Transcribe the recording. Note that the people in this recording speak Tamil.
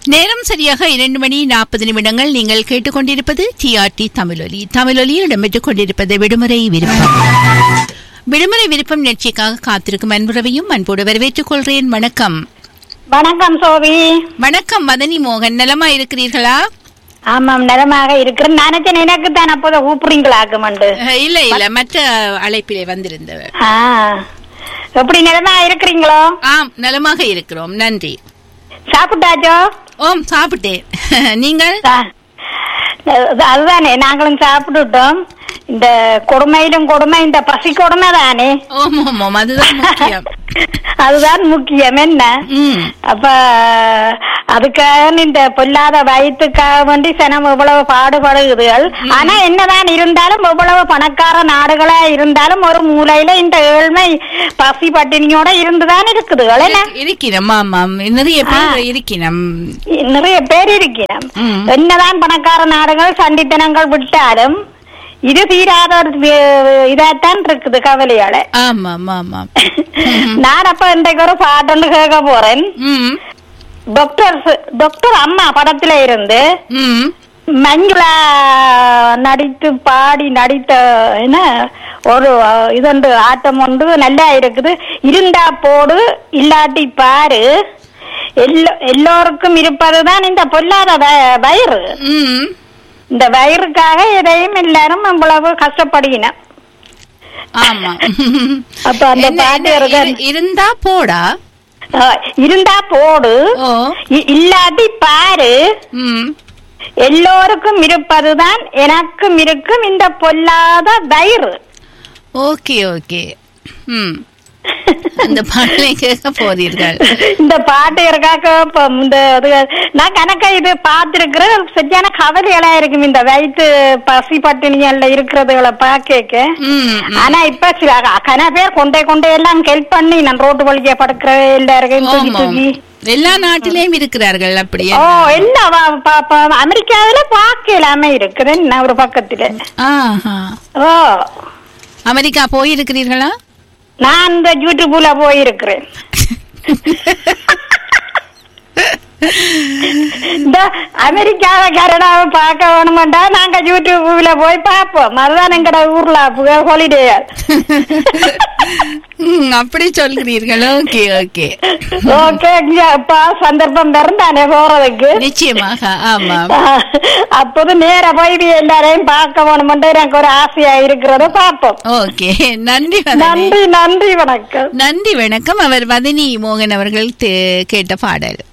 நேரம் சரியாக இரண்டு மணி நாற்பது நிமிடங்கள் நீங்கள் கேட்டுக்கொண்டிருப்பது டிஆர்டி தமிழொலி தமிழொலியில் இடம்பெற்றுக் கொண்டிருப்பது விடுமுறை விருப்பம் விடுமுறை விருப்பம் நிகழ்ச்சிக்காக காத்திருக்கும் அன்புறவையும் அன்போடு வரவேற்றுக் கொள்கிறேன் வணக்கம் வணக்கம் சோபி வணக்கம் மதனி மோகன் நலமா இருக்கிறீர்களா ஆமாம் நலமாக இருக்கிறேன் நினைச்சேன் எனக்கு தான் அப்போதான் கூப்பிடுறீங்களாக்குமண்டு அஹ், இல்ல இல்ல மற்ற அழைப்பிலே வந்திருந்தவர் ஆ எப்படி நிலமா இருக்கிறீங்களோ ஆம் நலமாக இருக்கிறோம் நன்றி சாப்பிட்டாச்சோ ஓம் சாப்பிட்டேன் நீங்கள் சா- அதுதானே நாங்களும் சாப்பிட்டுட்டோம் இந்த கொடுமையிலும் கொடுமை இந்த பசி கொடுமை தானே ஓம் ஓம் ஓம் அதுதான் முக்கியம் அதுதான் முக்கியம் என்ன ம் அப்ப அதுக்காக இந்த பொல்லாத வயிற்றுக்காக வேண்டி சனம் இவ்வளவு பாடுபடுகுதுகள் ஆனா என்னதான் இருந்தாலும் இவ்வளவு பணக்கார நாடுகளா இருந்தாலும் ஒரு மூலையில இந்த ஏழ்மை பசி பட்டினியோட இருந்துதான் இருக்குதுகள் என்ன இருக்கிறோம் ஆமாம் நிறைய பேர் இருக்கிறோம் நிறைய பேர் இருக்கிறோம் ம். என்னதான் பணக்கார நாடுகள் சண்டித்தனங்கள் விட்டாலும் இது தீராத ஒரு வி- இதாத்தான் இருக்குது கவலையோட ஆமாம் ஆமாம் நான் அப்ப இன்றைக்கு ஒரு பாட்டு கேட்க போறேன் ம் டாக்டர் டாக்டர் அம்மா படத்துல இருந்து ம் மஞ்சுளா நடித்து பாடி நடித்த என்ன ஒரு அஹ், இதொன்று ஆட்டம் ஒன்று நல்லா இருக்குது இருந்தா போடு இல்லாட்டி பாரு எல்லோ எல்லோருக்கும் இருப்பதுதான் இந்த பொல்லாத வ- வயிறு ம் இந்த வயிறுக்காக எதையும் எல்லாரும் இவ்வளவு கஷ்டப்படுகின ஆமா அப்ப அந்த என்ன- பாட்டு என்ன இருக்கு இரு- இருந்தா போடா அஹ், இருந்தா போடு ஓ இ- இல்லாட்டி பாரு ம் எல்லோருக்கும் இருப்பதுதான் எனக்கும் இருக்கும் இந்த பொல்லாத வயிறு ஓகே ஓகே ம் அந்த பாடலை கேட்க போறீர்கள் இந்த பாட்டு இருக்காக்க இப்ப இந்த இது நான் கணக்க இது பார்த்திருக்கிறேன் சரியான கவலைகளா இருக்கும் இந்த வயிற்று பசி பட்டினியல்ல இருக்கிறதுகளை பார்க்க ம் ம். ஆனா இப்ப சில கன பேர் கொண்டே கொண்டே எல்லாம் ஹெல்ப் பண்ணி நான் ரோட்டு வழியா படுக்கிற எல்லாருக்கும் தூக்கி ஆமாம். தூக்கி எல்லா நாட்டிலேயும் இருக்கிறார்கள் அப்படியே ஓ எல்லாம் வா- பா- பா- அமெரிக்காவில பார்க்கலாம இருக்குது என்ன ஒரு பக்கத்துல ஆஹா ஓ அமெரிக்கா போயிருக்கிறீர்களா நான் இந்த யூடியூப்ல போயிருக்கிறேன் இந்த அமெரிக்காவை கனடாவை பார்க்க வேணுமெண்டா நாங்க யூடியூப்ல போய் பார்ப்போம் அதுதான் எங்கட ஊர்ல ஹாலிடே ம், அப்படி சொல்கிறீர்கள் ஓகே ஓகே ஓகே அப்ப சந்தர்ப்பம் பிறந்தானே போறதுக்கு நிச்சயமாக ஆமாம் அப்போது நேர போய் எல்லாரையும் பார்க்க வேணுமெண்டு எனக்கு ஒரு ஆசையா இருக்கிறத பார்ப்போம் ஓகே நன்றி வதனி நன்றி நன்றி வணக்கம் நன்றி வணக்கம் அவர் வதனி மோகன் அவர்கள் தே- கேட்ட பாடல்